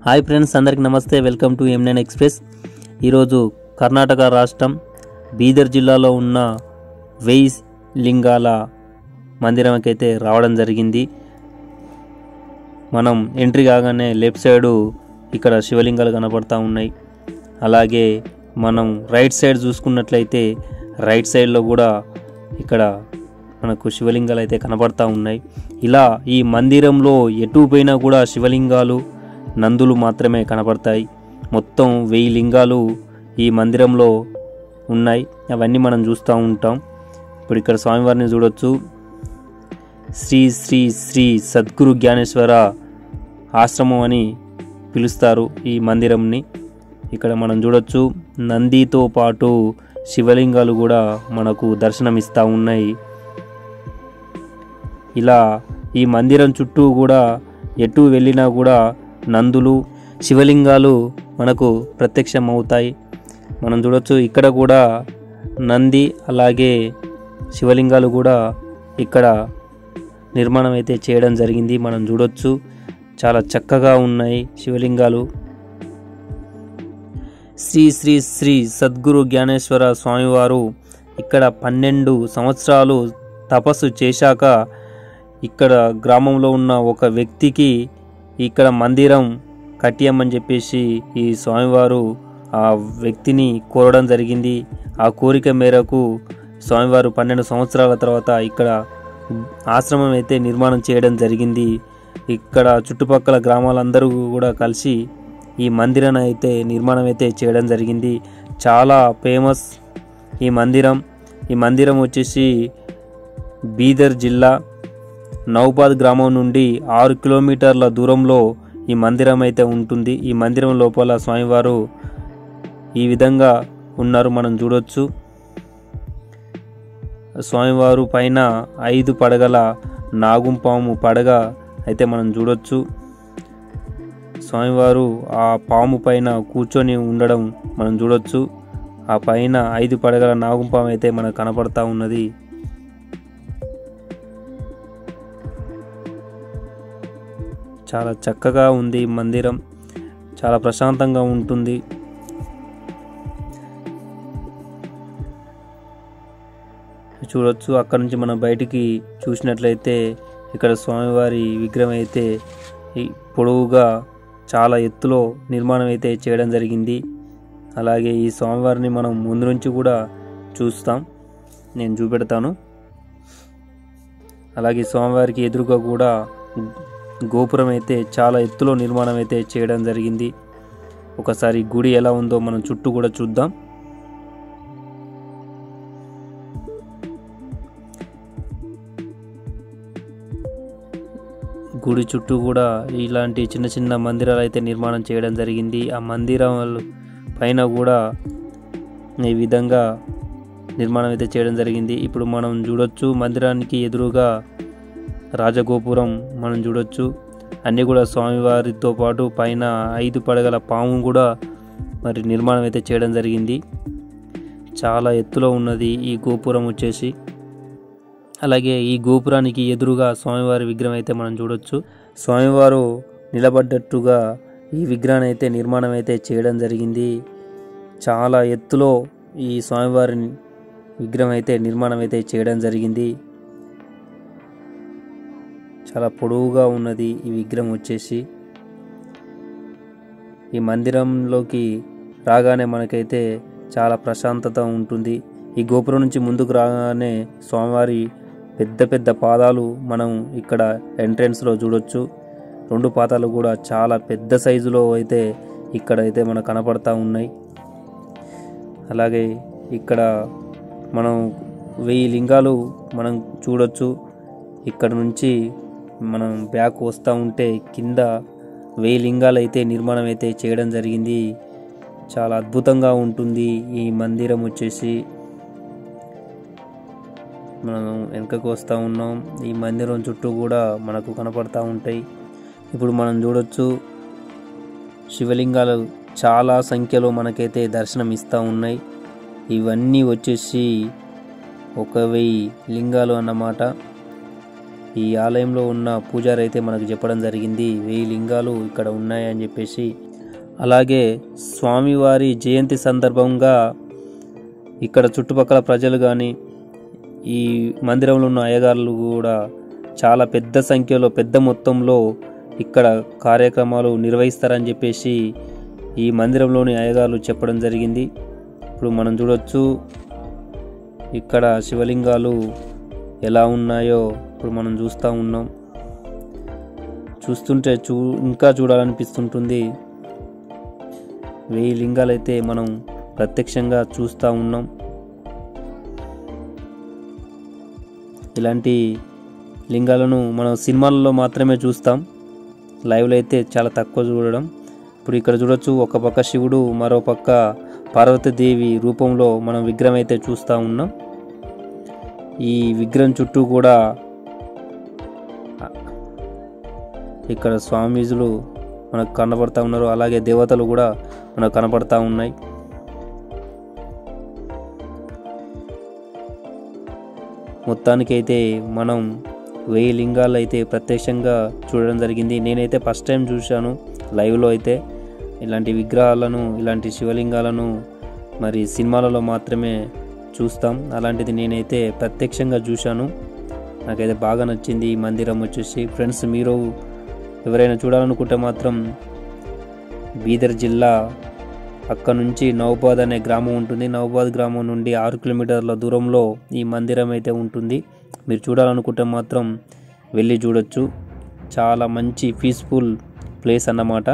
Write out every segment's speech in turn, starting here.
hi friends అందరికి నమస్తే welcome to M nine express ఈరోజు కర్ణాటక రాష్ట్రం బీదర్ జిల్లాలో ఉన్న వెయ్యి లింగాల మందిరంకి అయితే రావడం జరిగింది మనం ఎంట్రీ కాగానే లెఫ్ట్ సైడు ఇక్కడ శివలింగాలు కనపడతా ఉన్నాయి అలాగే మనం రైట్ సైడ్ చూసుకున్నట్లయితే రైట్ సైడ్లో కూడా ఇక్కడ మనకు శివలింగాలు అయితే కనపడతా ఉన్నాయి ఇలా ఈ మందిరంలో ఎటు పోయినా కూడా శివలింగాలు నందులు మాత్రమే కనపడతాయి మొత్తం వెయ్యి లింగాలు ఈ మందిరంలో ఉన్నాయి అవన్నీ మనం చూస్తూ ఉంటాం ఇప్పుడు ఇక్కడ స్వామివారిని చూడొచ్చు శ్రీ శ్రీ శ్రీ సద్గురు జ్ఞానేశ్వర ఆశ్రమం అని పిలుస్తారు ఈ మందిరంని ఇక్కడ మనం చూడొచ్చు నందితో పాటు శివలింగాలు కూడా మనకు దర్శనమిస్తూ ఉన్నాయి ఇలా ఈ మందిరం చుట్టూ కూడా ఎటు వెళ్ళినా కూడా నందులు శివలింగాలు మనకు ప్రత్యక్షం అవుతాయి మనం చూడొచ్చు ఇక్కడ కూడా నంది అలాగే శివలింగాలు కూడా ఇక్కడ నిర్మాణం అయితే చేయడం జరిగింది మనం చూడొచ్చు చాలా చక్కగా ఉన్నాయి శివలింగాలు శ్రీ శ్రీ శ్రీ సద్గురు జ్ఞానేశ్వర స్వామివారు ఇక్కడ పన్నెండు సంవత్సరాలు తపస్సు చేశాక ఇక్కడ గ్రామంలో ఉన్న ఒక వ్యక్తికి ఇక్కడ మందిరం కట్టియమని చెప్పేసి ఈ స్వామివారు ఆ వ్యక్తిని కోరడం జరిగింది ఆ కోరిక మేరకు స్వామివారు పన్నెండు సంవత్సరాల తర్వాత ఇక్కడ ఆశ్రమం అయితే నిర్మాణం చేయడం జరిగింది ఇక్కడ చుట్టుపక్కల గ్రామాలందరూ కూడా కలిసి ఈ మందిరాన్ని అయితే నిర్మాణం అయితే చేయడం జరిగింది చాలా ఫేమస్ ఈ మందిరం ఈ మందిరం వచ్చేసి బీదర్ జిల్లా నౌబాద్ గ్రామం నుండి ఆరు కిలోమీటర్ల దూరంలో ఈ మందిరం అయితే ఉంటుంది ఈ మందిరం లోపల స్వామివారు ఈ విధంగా ఉన్నారు మనం చూడొచ్చు స్వామివారు పైన ఐదు పడగల నాగుంపాము పడగ అయితే మనం చూడొచ్చు స్వామివారు ఆ పాము పైన కూర్చొని ఉండడం మనం చూడొచ్చు ఆ పైన ఐదు పడగల నాగుంపాము అయితే మనకు కనపడతా ఉన్నది చాలా చక్కగా ఉంది ఈ మందిరం చాలా ప్రశాంతంగా ఉంటుంది చూడొచ్చు అక్కడ నుంచి మనం బయటికి చూసినట్లయితే ఇక్కడ స్వామివారి విగ్రహం అయితే ఈ పొడవుగా చాలా ఎత్తులో నిర్మాణం అయితే చేయడం జరిగింది అలాగే ఈ స్వామివారిని మనం ముందు నుంచి కూడా చూస్తాం నేను చూపెడతాను అలాగే స్వామివారికి ఎదురుగా కూడా గోపురం అయితే చాలా ఎత్తులో నిర్మాణం అయితే చేయడం జరిగింది ఒకసారి గుడి ఎలా ఉందో మనం చుట్టూ కూడా చూద్దాం గుడి చుట్టూ కూడా ఇలాంటి చిన్న చిన్న మందిరాలు అయితే నిర్మాణం చేయడం జరిగింది ఆ మందిరం పైన కూడా ఈ విధంగా నిర్మాణం అయితే చేయడం జరిగింది ఇప్పుడు మనం చూడొచ్చు మందిరానికి ఎదురుగా రాజగోపురం మనం చూడొచ్చు అన్నీ కూడా స్వామివారితో పాటు పైన ఐదు పడగల పాము కూడా మరి నిర్మాణం అయితే చేయడం జరిగింది చాలా ఎత్తులో ఉన్నది ఈ గోపురం వచ్చేసి అలాగే ఈ గోపురానికి ఎదురుగా స్వామివారి విగ్రహం అయితే మనం చూడొచ్చు స్వామివారు నిలబడ్డట్టుగా ఈ విగ్రహాన్ని అయితే నిర్మాణం అయితే చేయడం జరిగింది చాలా ఎత్తులో ఈ స్వామివారి విగ్రహం అయితే నిర్మాణం అయితే చేయడం జరిగింది చాలా పొడవుగా ఉన్నది ఈ విగ్రహం వచ్చేసి ఈ మందిరంలోకి రాగానే మనకైతే చాలా ప్రశాంతత ఉంటుంది ఈ గోపురం నుంచి ముందుకు రాగానే స్వామివారి పెద్ద పెద్ద పాదాలు మనం ఇక్కడ ఎంట్రన్స్లో చూడొచ్చు రెండు పాదాలు కూడా చాలా పెద్ద సైజులో అయితే ఇక్కడ అయితే మనకు కనపడతా ఉన్నాయి అలాగే ఇక్కడ మనం వెయ్యి లింగాలు మనం చూడొచ్చు ఇక్కడ నుంచి మనం బ్యాక్ వస్తూ ఉంటే కింద వెయ్యి లింగాలు అయితే నిర్మాణం అయితే చేయడం జరిగింది చాలా అద్భుతంగా ఉంటుంది ఈ మందిరం వచ్చేసి మనం వెనుకకు వస్తూ ఉన్నాం ఈ మందిరం చుట్టూ కూడా మనకు కనపడతా ఉంటాయి ఇప్పుడు మనం చూడొచ్చు శివలింగాలు చాలా సంఖ్యలో మనకైతే దర్శనం ఇస్తూ ఉన్నాయి ఇవన్నీ వచ్చేసి ఒక వెయ్యి లింగాలు అన్నమాట ఈ ఆలయంలో ఉన్న పూజారి అయితే మనకు చెప్పడం జరిగింది వెయ్యి లింగాలు ఇక్కడ ఉన్నాయని చెప్పేసి అలాగే స్వామివారి జయంతి సందర్భంగా ఇక్కడ చుట్టుపక్కల ప్రజలు కానీ ఈ మందిరంలో ఉన్న అయ్యగారులు కూడా చాలా పెద్ద సంఖ్యలో పెద్ద మొత్తంలో ఇక్కడ కార్యక్రమాలు నిర్వహిస్తారని చెప్పేసి ఈ మందిరంలోని అయ్యగారులు చెప్పడం జరిగింది ఇప్పుడు మనం చూడొచ్చు ఇక్కడ శివలింగాలు ఎలా ఉన్నాయో ఇప్పుడు మనం చూస్తూ ఉన్నాం చూస్తుంటే చూ ఇంకా చూడాలనిపిస్తుంటుంది వెయ్యి లింగాలైతే మనం ప్రత్యక్షంగా చూస్తూ ఉన్నాం ఇలాంటి లింగాలను మనం సినిమాలలో మాత్రమే చూస్తాం లైవ్లో అయితే చాలా తక్కువ చూడడం ఇప్పుడు ఇక్కడ చూడొచ్చు ఒక పక్క శివుడు మరో పక్క పార్వతీదేవి రూపంలో మనం విగ్రహం అయితే చూస్తూ ఉన్నాం ఈ విగ్రహం చుట్టూ కూడా ఇక్కడ స్వామీజులు మనకు కనబడతా ఉన్నారు అలాగే దేవతలు కూడా మనకు కనబడతా ఉన్నాయి మొత్తానికైతే మనం వెయ్యి లింగాలు అయితే ప్రత్యక్షంగా చూడడం జరిగింది నేనైతే ఫస్ట్ టైం చూశాను లైవ్లో అయితే ఇలాంటి విగ్రహాలను ఇలాంటి శివలింగాలను మరి సినిమాలలో మాత్రమే చూస్తాం అలాంటిది నేనైతే ప్రత్యక్షంగా చూశాను నాకైతే బాగా నచ్చింది ఈ మందిరం వచ్చేసి ఫ్రెండ్స్ మీరు ఎవరైనా చూడాలనుకుంటే మాత్రం బీదర్ జిల్లా అక్కడ నుంచి నౌబాద్ అనే గ్రామం ఉంటుంది నౌబాద్ గ్రామం నుండి ఆరు కిలోమీటర్ల దూరంలో ఈ మందిరం అయితే ఉంటుంది మీరు చూడాలనుకుంటే మాత్రం వెళ్ళి చూడొచ్చు చాలా మంచి పీస్ఫుల్ ప్లేస్ అన్నమాట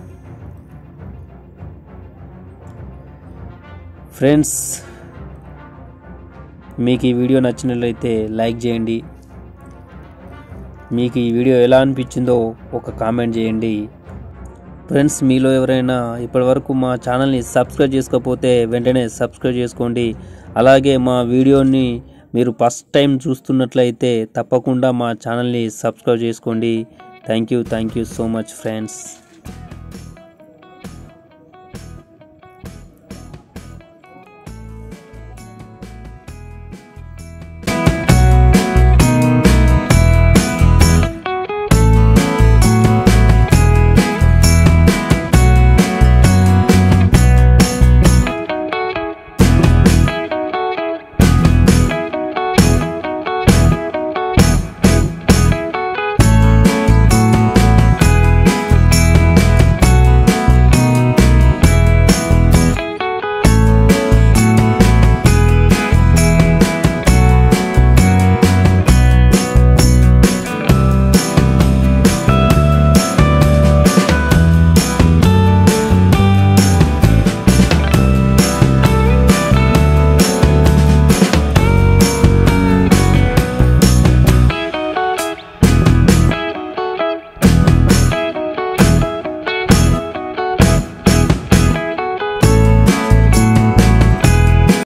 ఫ్రెండ్స్ మీకు ఈ వీడియో నచ్చినట్లయితే లైక్ చేయండి మీకు ఈ వీడియో ఎలా అనిపించిందో ఒక కామెంట్ చేయండి ఫ్రెండ్స్ మీలో ఎవరైనా ఇప్పటివరకు మా ఛానల్ని సబ్స్క్రైబ్ చేసుకోకపోతే వెంటనే సబ్స్క్రైబ్ చేసుకోండి అలాగే మా వీడియోని మీరు ఫస్ట్ టైం చూస్తున్నట్లయితే తప్పకుండా మా ఛానల్ని సబ్స్క్రైబ్ చేసుకోండి thank you thank you so much friends